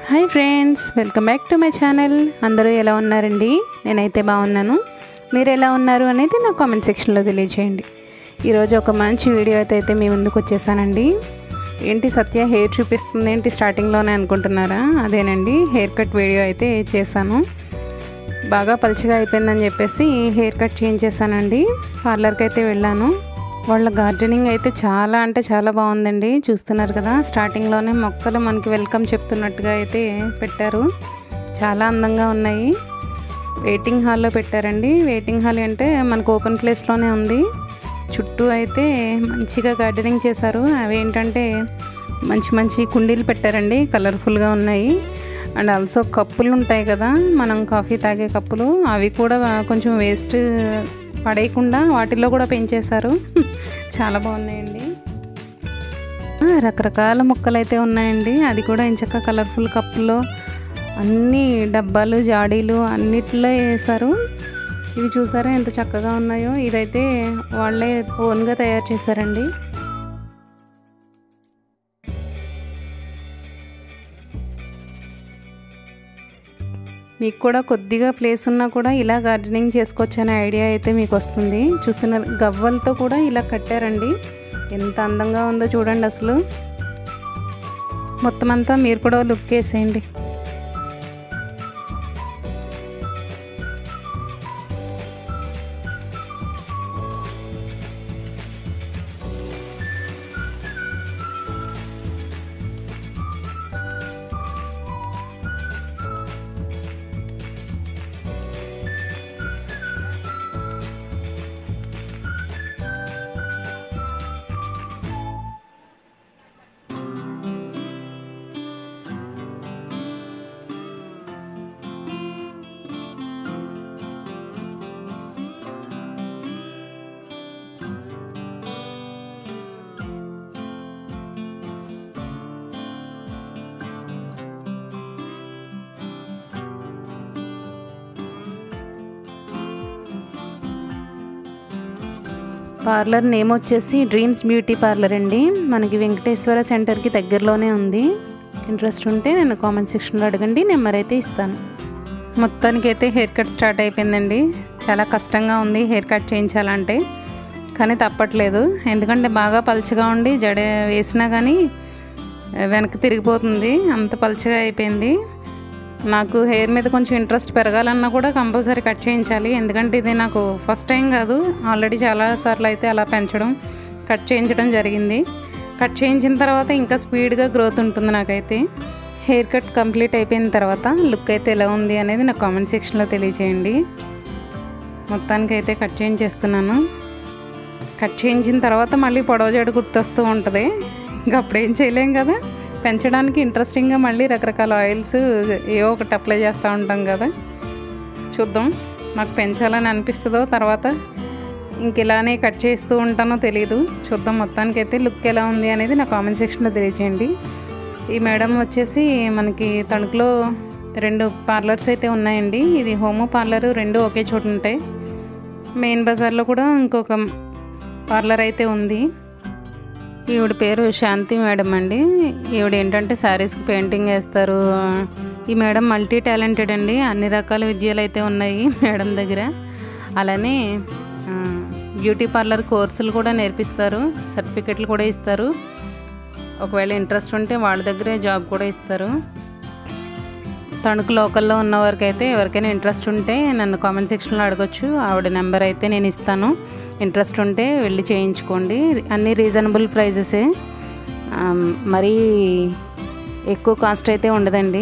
hi friends welcome back to my channel అందరూ ఎలా ఉన్నారండి నేనైతే బాగున్నాను మీరు ఎలా ఉన్నారు అనేది నా కామెంట్ సెక్షన్లో తెలియజేయండి ఈరోజు ఒక మంచి వీడియో అయితే అయితే మీ ముందుకు వచ్చేసానండి ఏంటి సత్య హెయిర్ చూపిస్తుంది ఏంటి స్టార్టింగ్లోనే అనుకుంటున్నారా అదేనండి హెయిర్ కట్ వీడియో అయితే చేశాను బాగా పలుచగా అయిపోయిందని చెప్పేసి హెయిర్ కట్ చేయించేసానండి పార్లర్కి అయితే వెళ్ళాను వాళ్ళ గార్డెనింగ్ అయితే చాలా అంటే చాలా బాగుందండి చూస్తున్నారు కదా స్టార్టింగ్లోనే మొక్కలు మనకి వెల్కమ్ చెప్తున్నట్టుగా అయితే పెట్టారు చాలా అందంగా ఉన్నాయి వెయిటింగ్ హాల్లో పెట్టారండి వెయిటింగ్ హాల్ అంటే మనకు ఓపెన్ ప్లేస్లోనే ఉంది చుట్టూ అయితే మంచిగా గార్డెనింగ్ చేశారు అవి ఏంటంటే మంచి మంచి కుండీలు పెట్టారండి కలర్ఫుల్గా ఉన్నాయి అండ్ ఆల్సో కప్పులు ఉంటాయి కదా మనం కాఫీ తాగే కప్పులు అవి కూడా కొంచెం వేస్ట్ పడేయకుండా వాటిల్లో కూడా పెంచేశారు చాలా బాగున్నాయండి ఆ, రకరకాల మొక్కలు అయితే ఉన్నాయండి అది కూడా ఇంచక్క కలర్ఫుల్ కప్పుల్లో అన్ని డబ్బాలు జాడీలు అన్నిట్లో వేశారు ఇవి చూసారా ఎంత చక్కగా ఉన్నాయో ఇదైతే వాళ్ళే ఓన్గా తయారు చేశారండి మీకు కూడా కొద్దిగా ప్లేస్ ఉన్నా కూడా ఇలా గార్డెనింగ్ చేసుకోవచ్చు అనే ఐడియా అయితే మీకు వస్తుంది చూస్తున్నారు గవ్వలతో కూడా ఇలా కట్టారండి ఎంత అందంగా ఉందో చూడండి అసలు మొత్తం అంతా మీరు కూడా లుక్ వేసేయండి పార్లర్ నేమ్ వచ్చేసి డ్రీమ్స్ బ్యూటీ పార్లర్ అండి మనకి వెంకటేశ్వర సెంటర్కి దగ్గరలోనే ఉంది ఇంట్రెస్ట్ ఉంటే నేను కామెంట్ సెక్షన్లో అడగండి నెంబర్ అయితే ఇస్తాను మొత్తానికి అయితే హెయిర్ కట్ స్టార్ట్ అయిపోయిందండి చాలా కష్టంగా ఉంది హెయిర్ కట్ చేయించాలంటే కానీ తప్పట్లేదు ఎందుకంటే బాగా పలుచగా ఉండి జడ వేసినా కానీ వెనక్కి తిరిగిపోతుంది అంత పలుచగా అయిపోయింది నాకు హెయిర్ మీద కొంచెం ఇంట్రెస్ట్ పెరగాలన్నా కూడా కంపల్సరీ కట్ చేయించాలి ఎందుకంటే ఇది నాకు ఫస్ట్ టైం కాదు ఆల్రెడీ చాలా సార్లు అయితే అలా పెంచడం కట్ చేయించడం జరిగింది కట్ చేయించిన తర్వాత ఇంకా స్పీడ్గా గ్రోత్ ఉంటుంది నాకైతే హెయిర్ కట్ కంప్లీట్ అయిపోయిన తర్వాత లుక్ అయితే ఎలా ఉంది అనేది నాకు కామెంట్ సెక్షన్లో తెలియచేయండి మొత్తానికి అయితే కట్ చేయించేస్తున్నాను కట్ చేయించిన తర్వాత మళ్ళీ పొడవ జడ గుర్తొస్తూ ఉంటుంది ఇంకా అప్పుడేం చేయలేం కదా పెంచడానికి ఇంట్రెస్టింగ్గా మళ్ళీ రకరకాల ఆయిల్స్ ఏవో ఒకటి అప్లై చేస్తూ ఉంటాం కదా చూద్దాం నాకు పెంచాలని అనిపిస్తుందో తర్వాత ఇంక ఇలానే కట్ చేస్తూ ఉంటానో తెలియదు చూద్దాం మొత్తానికి అయితే లుక్ ఎలా ఉంది అనేది నా కామెంట్ సెక్షన్లో తెలియజేయండి ఈ మేడం వచ్చేసి మనకి తణుకులో రెండు పార్లర్స్ అయితే ఉన్నాయండి ఇది హోమో పార్లర్ రెండు ఒకే చోట ఉంటాయి మెయిన్ బజార్లో కూడా ఇంకొక పార్లర్ అయితే ఉంది ఈవిడ పేరు శాంతి మేడం అండి ఈవిడ ఏంటంటే శారీస్కి పెయింటింగ్ వేస్తారు ఈ మేడం మల్టీ టాలెంటెడ్ అండి అన్ని రకాల విద్యలు అయితే ఉన్నాయి మేడం దగ్గర అలానే ఆ, బ్యూటీ పార్లర్ కోర్సులు కూడా నేర్పిస్తారు సర్టిఫికెట్లు కూడా ఇస్తారు ఒకవేళ ఇంట్రెస్ట్ ఉంటే వాళ్ళ దగ్గరే జాబ్ కూడా ఇస్తారు తణుకు లోకల్లో ఉన్న వారికి అయితే ఎవరికైనా ఇంట్రెస్ట్ ఉంటే నన్ను కామెంట్ సెక్షన్లో అడగొచ్చు ఆవిడ నెంబర్ అయితే నేను ఇస్తాను ఇంట్రెస్ట్ ఉంటే వెళ్ళి చేయించుకోండి అన్నీ రీజనబుల్ ప్రైజెసే మరీ ఎక్కువ కాస్ట్ అయితే ఉండదండి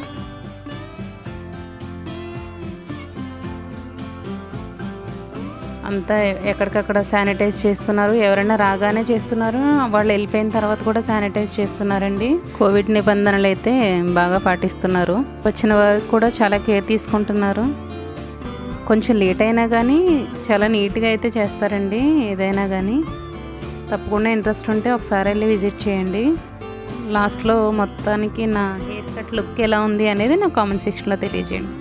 అంతా ఎక్కడికక్కడ శానిటైజ్ చేస్తున్నారు ఎవరైనా రాగానే చేస్తున్నారు వాళ్ళు వెళ్ళిపోయిన తర్వాత కూడా శానిటైజ్ చేస్తున్నారండి కోవిడ్ నిబంధనలు అయితే బాగా పాటిస్తున్నారు వచ్చిన వారికి కూడా చాలా కేర్ తీసుకుంటున్నారు కొంచెం లేట్ అయినా కానీ చాలా నీట్గా అయితే చేస్తారండి ఏదైనా కానీ తప్పకుండా ఇంట్రెస్ట్ ఉంటే ఒకసారి వెళ్ళి విజిట్ చేయండి లాస్ట్లో మొత్తానికి నా హెయిర్ కట్ లుక్ ఎలా ఉంది అనేది నా కామెంట్ సెక్షన్లో తెలియజేయండి